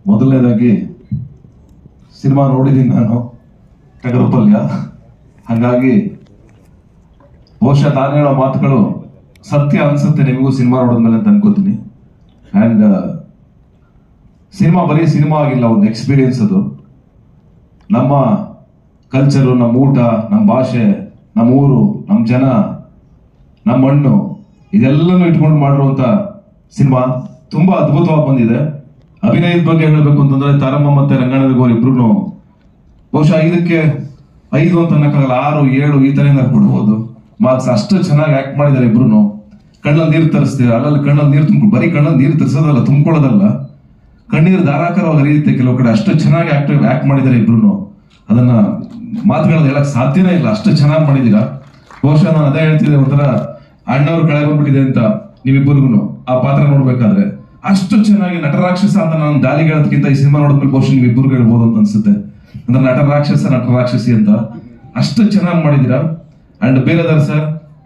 ಮೊದಲನೇದಾಗಿ ಸಿನಿಮಾ ನೋಡಿದ್ದೀನಿ ನಾನು ಟಗರುಪಲ್ಯ ಹಾಗಾಗಿ ಬಹುಶಃ ನಾನು ಹೇಳೋ ಮಾತುಗಳು ಸತ್ಯ ಅನ್ಸುತ್ತೆ ನಿಮಗೂ ಸಿನಿಮಾ ನೋಡಿದ್ಮೇಲೆ ಅಂತ ಅನ್ಕೋತೀನಿ ಅಂಡ್ ಸಿನಿಮಾ ಬರೀ ಸಿನಿಮಾ ಆಗಿಲ್ಲ ಒಂದು ಎಕ್ಸ್ಪೀರಿಯನ್ಸ್ ಅದು ನಮ್ಮ ಕಲ್ಚರು ನಮ್ಮ ಊಟ ನಮ್ಮ ಭಾಷೆ ನಮ್ಮ ಊರು ನಮ್ಮ ಜನ ನಮ್ಮ ಮಣ್ಣು ಇದೆಲ್ಲನೂ ಇಟ್ಕೊಂಡು ಮಾಡಿರುವಂತ ಸಿನಿಮಾ ತುಂಬಾ ಅದ್ಭುತವಾಗಿ ಬಂದಿದೆ ಅಭಿನಯದ ಬಗ್ಗೆ ಹೇಳಬೇಕು ಅಂತಂದ್ರೆ ತಾರಮ್ಮ ಮತ್ತೆ ರಂಗಣ್ಣದವ್ರು ಇಬ್ರು ಬಹುಶಃ ಐದಕ್ಕೆ ಐದು ಅಂತ ಅನ್ನಕ್ಕಾಗಲ್ಲ ಆರು ಏಳು ಈ ತರ ಏನಾದ್ರು ಕೊಡ್ಬೋದು ಮಾರ್ಕ್ಸ್ ಅಷ್ಟು ಚೆನ್ನಾಗಿ ಆಕ್ಟ್ ಮಾಡಿದ್ದಾರೆ ಇಬ್ರು ಕಣ್ಣಲ್ಲಿ ನೀರು ತರಿಸ್ತೀರ ಅಲ್ಲಲ್ಲಿ ಕಣ್ಣಲ್ಲಿ ನೀರು ತುಂಬ ಬರೀ ಕಣ್ಣಲ್ಲಿ ನೀರು ತರಿಸೋದಲ್ಲ ತುಂಬ್ಕೊಳ್ಳೋದಲ್ಲ ಕಣ್ಣೀರು ಧಾರಾಕಾರವಾಗಿ ಹರಿಯುತ್ತೆ ಕೆಲವು ಕಡೆ ಅಷ್ಟು ಚೆನ್ನಾಗಿ ಆಕ್ಟ್ ಆಕ್ಟ್ ಮಾಡಿದ್ದಾರೆ ಇಬ್ರು ಅದನ್ನ ಮಾತುಗಳಲ್ಲಿ ಹೇಳಕ್ ಸಾಧ್ಯನೇ ಇಲ್ಲ ಅಷ್ಟು ಚೆನ್ನಾಗಿ ಮಾಡಿದೀರಾ ಬಹುಶಃ ನಾನು ಅದೇ ಹೇಳ್ತಿದ್ದೆ ಒಂಥರ ಅಣ್ಣವ್ರು ಕೆಳಗೆ ಬಂದ್ಬಿಟ್ಟಿದೆ ಅಂತ ನೀವಿಬ್ಬರಿಗೂ ಆ ಪಾತ್ರ ನೋಡ್ಬೇಕಾದ್ರೆ ಅಷ್ಟು ಚೆನ್ನಾಗಿ ನಟರಾಕ್ಷಸ ಅಂತ ನಾನು ದಾಲಿಗೆ ಹೇಳೋದಕ್ಕಿಂತ ಈ ಸಿನಿಮಾ ನೋಡಿದ್ಮೇಲೆ ಬಹುಶಃ ನೀವು ಇಬ್ಬರು ಹೇಳ್ಬೋದು ಅಂತ ಅನ್ಸುತ್ತೆ ಅಂದ್ರೆ ನಟರಾಕ್ಷಸ ನಟರಾಕ್ಷಸಿ ಅಂತ ಅಷ್ಟು ಚೆನ್ನಾಗಿ ಮಾಡಿದೀರಾ ಅಂಡ್ ಬೇರೆದಾರ ಸರ್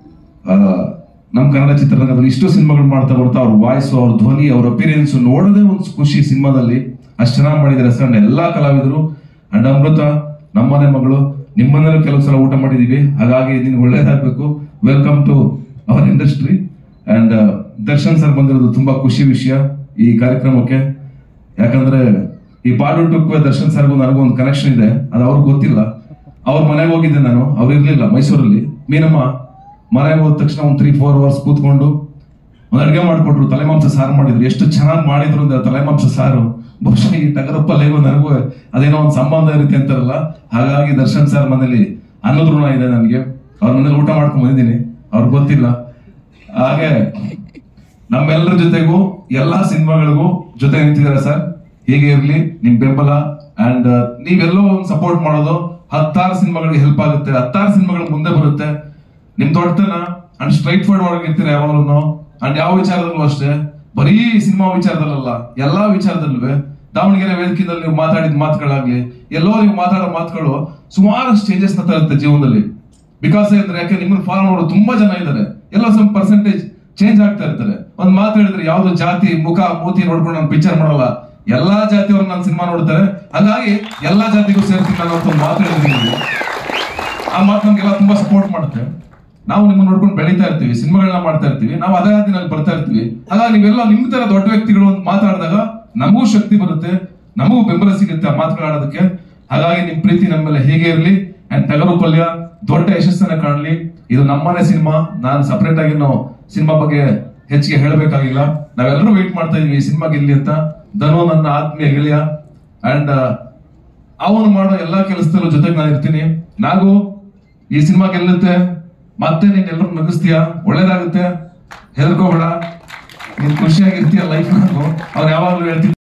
ನಮ್ಮ ಕನ್ನಡ ಚಿತ್ರರಂಗದಲ್ಲಿ ಇಷ್ಟು ಸಿನಿಮಾಗಳು ಮಾಡ್ತಾ ಬರ್ತಾ ಅವ್ರ ವಾಯ್ಸ್ ಅವ್ರ ಧ್ವನಿ ಅವ್ರ ಅಪಿರಿಯನ್ಸ್ ನೋಡೋದೇ ಒಂದು ಖುಷಿ ಸಿನಿಮಾದಲ್ಲಿ ಅಷ್ಟು ಚೆನ್ನಾಗಿ ಮಾಡಿದ್ದಾರೆ ಸರ್ ಎಲ್ಲಾ ಕಲಾವಿದರು ಅಂಡ್ ಅಮೃತ ನಮ್ಮನೆ ಮಗಳು ನಿಮ್ಮನೇಲೂ ಕೆಲವು ಸಲ ಊಟ ಮಾಡಿದೀವಿ ಹಾಗಾಗಿ ನಿನ್ಗೆ ಒಳ್ಳೇದಾಗ್ಬೇಕು welcome to our industry and Darshan sir ಬಂದಿರೋದು ತುಂಬಾ ಖುಷಿ ವಿಷಯ ಈ ಕಾರ್ಯಕ್ರಮಕ್ಕೆ ಯಾಕಂದ್ರೆ ಈ ಪಾಡು ಟುಕ್ವೆ ದರ್ಶನ್ ಸರ್ಗೂ ನನಗೂ ಒಂದು ಕನೆಕ್ಷನ್ ಇದೆ ಅದು ಅವ್ರಿಗೆ ಗೊತ್ತಿಲ್ಲ ಅವ್ರ ಮನೆಗೆ ಹೋಗಿದ್ದೆ ನಾನು ಅವ್ರು ಇರ್ಲಿಲ್ಲ ಮೈಸೂರಲ್ಲಿ ಮೀನಮ್ಮ ಮನೆಗೆ ಹೋದ ತಕ್ಷಣ ಒಂದು ತ್ರೀ ಫೋರ್ ಅವರ್ಸ್ ಕೂತ್ಕೊಂಡು ಒಂದು ಅಡುಗೆ ಮಾಡಿಕೊಟ್ರು ತಲೆಮಾಂಸ ಸಾರು ಮಾಡಿದ್ರು ಎಷ್ಟು ಚೆನ್ನಾಗಿ ಮಾಡಿದ್ರು ಅಂದ್ರೆ ಆ ತಲೆಮಾಂಸ ಸಾರು ಬಹುಶಃ ಈ ಟಗರಪ್ಪಲ್ಲಿಗೂ ನನಗೂ ಅದೇನೋ ಒಂದು ಸಂಬಂಧ ಇರುತ್ತೆ ಅಂತಾರಲ್ಲ ಹಾಗಾಗಿ ದರ್ಶನ್ ಸರ್ ಮನೇಲಿ ಅನ್ನದ ಋಣ ಇದೆ ನನಗೆ ಅವ್ರ ಮನೇಲಿ ಊಟ ಮಾಡ್ಕೊಂಡ್ ಬಂದಿದ್ದೀನಿ ಅವ್ರಿಗೆ ಗೊತ್ತಿಲ್ಲ ಹಾಗೆ ನಮ್ಮೆಲ್ಲರ ಜೊತೆಗೂ ಎಲ್ಲಾ ಸಿನಿಮಾಗಳಿಗೂ ಜೊತೆ ನಿಂತಿದ್ದಾರೆ ಸರ್ ಹೀಗೆ ಇರ್ಲಿ ನಿಮ್ ಬೆಂಬಲ ಅಂಡ್ ನೀವೆಲ್ಲೋ ಒಂದು ಸಪೋರ್ಟ್ ಮಾಡೋದು ಹತ್ತಾರು ಸಿನಿಮಾಗಳಿಗೆ ಹೆಲ್ಪ್ ಆಗುತ್ತೆ ಹತ್ತಾರು ಸಿನಿಮಾಗಳು ಮುಂದೆ ಬರುತ್ತೆ ನಿಮ್ ದೊಡ್ಡತನ ಅಂಡ್ ಸ್ಟ್ರೈಟ್ ಫಾರ್ವರ್ಡ್ ಒಳಗೆ ಇರ್ತೀರ ಯಾವಾಗಲೂ ಅಂಡ್ ಯಾವ ವಿಚಾರದಲ್ಲೂ ಅಷ್ಟೇ ಬರೀ ಸಿನಿಮಾ ವಿಚಾರದಲ್ಲಲ್ಲ ಎಲ್ಲಾ ವಿಚಾರದಲ್ಲೂ ದಾವಣಗೆರೆ ವೇದಿಕೆಯಲ್ಲಿ ನೀವು ಮಾತಾಡಿದ ಮಾತುಗಳಾಗ್ಲಿ ಎಲ್ಲೋ ನೀವು ಮಾತಾಡೋ ಮಾತುಗಳು ಸುಮಾರಷ್ಟು ಚೇಂಜಸ್ ನ ತರುತ್ತೆ ಜೀವನದಲ್ಲಿ ಬಿಕಾಸ್ ಅಂದ್ರೆ ಯಾಕೆ ನಿಮ್ಮನ್ನ ಫಾಲೋ ಮಾಡೋರು ತುಂಬಾ ಜನ ಇದ್ದಾರೆ ಎಲ್ಲ ಸ್ವಲ್ಪ ಪರ್ಸೆಂಟೇಜ್ ಚೇಂಜ್ ಆಗ್ತಾ ಇರ್ತಾರೆ ಒಂದ್ ಮಾತು ಹೇಳಿದ್ರೆ ಯಾವ್ದು ಜಾತಿ ಮುಖ ಮೂತಿ ನೋಡ್ಕೊಂಡು ನಾನು ಪಿಕ್ಚರ್ ಮಾಡಲ್ಲ ಎಲ್ಲಾ ಜಾತಿಯವ್ರನ್ನ ನಾನು ಸಿನಿಮಾ ನೋಡ್ತಾರೆ ಹಾಗಾಗಿ ಎಲ್ಲಾ ಜಾತಿಗೂ ಸೇರ್ತೀನಿ ನಾನು ಅಂತ ಒಂದು ಮಾತು ಹೇಳಿದ್ದೀನಿ ಆ ಮಾತು ನಮ್ಗೆಲ್ಲ ತುಂಬಾ ಸಪೋರ್ಟ್ ಮಾಡುತ್ತೆ ನಾವು ನಿಮ್ಮನ್ನ ನೋಡ್ಕೊಂಡು ಬೆಳೀತಾ ಇರ್ತೀವಿ ಸಿನಿಮಾಗಳನ್ನ ಮಾಡ್ತಾ ಇರ್ತೀವಿ ನಾವು ಅದೇ ದಿನಲ್ಲಿ ಬರ್ತಾ ಇರ್ತೀವಿ ಹಾಗಾಗಿ ನೀವೆಲ್ಲ ನಿಮ್ ತರ ದೊಡ್ಡ ವ್ಯಕ್ತಿಗಳು ಅಂತ ಮಾತಾಡಿದಾಗ ನಮಗೂ ಶಕ್ತಿ ಬರುತ್ತೆ ನಮಗೂ ಬೆಂಬಲ ಸಿಗುತ್ತೆ ಆ ಮಾತುಗಳಾಡೋದಕ್ಕೆ ಹಾಗಾಗಿ ನಿಮ್ ಪ್ರೀತಿ ನಮ್ಮ ಮೇಲೆ ಹೇಗೆ ಇರಲಿ ಅಂಡ್ ಟಗರು ಪಲ್ಯ ದೊಡ್ಡ ಯಶಸ್ಸನ್ನ ಕಾಣಲಿ ಇದು ನಮ್ಮನೆ ಸಿನಿಮಾ ನಾನು ಸಪರೇಟ್ ಆಗಿ ನಾವು ಸಿನಿಮಾ ಬಗ್ಗೆ ಹೆಚ್ಚಿಗೆ ಹೇಳಬೇಕಾಗಿಲ್ಲ ನಾವೆಲ್ಲರೂ ವೇಟ್ ಮಾಡ್ತಾ ಇದೀವಿ ಈ ಸಿನಿಮಾ ಗೆಲ್ಲಿ ಅಂತ ಧನು ನನ್ನ ಆತ್ಮೀಯ ಗೆಳೆಯ ಅಂಡ್ ಅವನು ಮಾಡೋ ಎಲ್ಲಾ ಕೆಲಸದಲ್ಲೂ ಜೊತೆಗೆ ನಾನು ಇರ್ತೀನಿ ನಾಗು ಈ ಸಿನಿಮಾ ಗೆಲ್ಲುತ್ತೆ ಮತ್ತೆ ನೀನ್ ಎಲ್ಲರೂ ನಗಿಸ್ತೀಯ ಒಳ್ಳೇದಾಗುತ್ತೆ ಹೆದರ್ಕೋಬೇಡ ನೀನ್ ಖುಷಿಯಾಗಿರ್ತೀಯ ಲೈಫ್ ನಾನು ಅವ್ರು ಯಾವಾಗ್ಲೂ ಹೇಳ್ತೀನಿ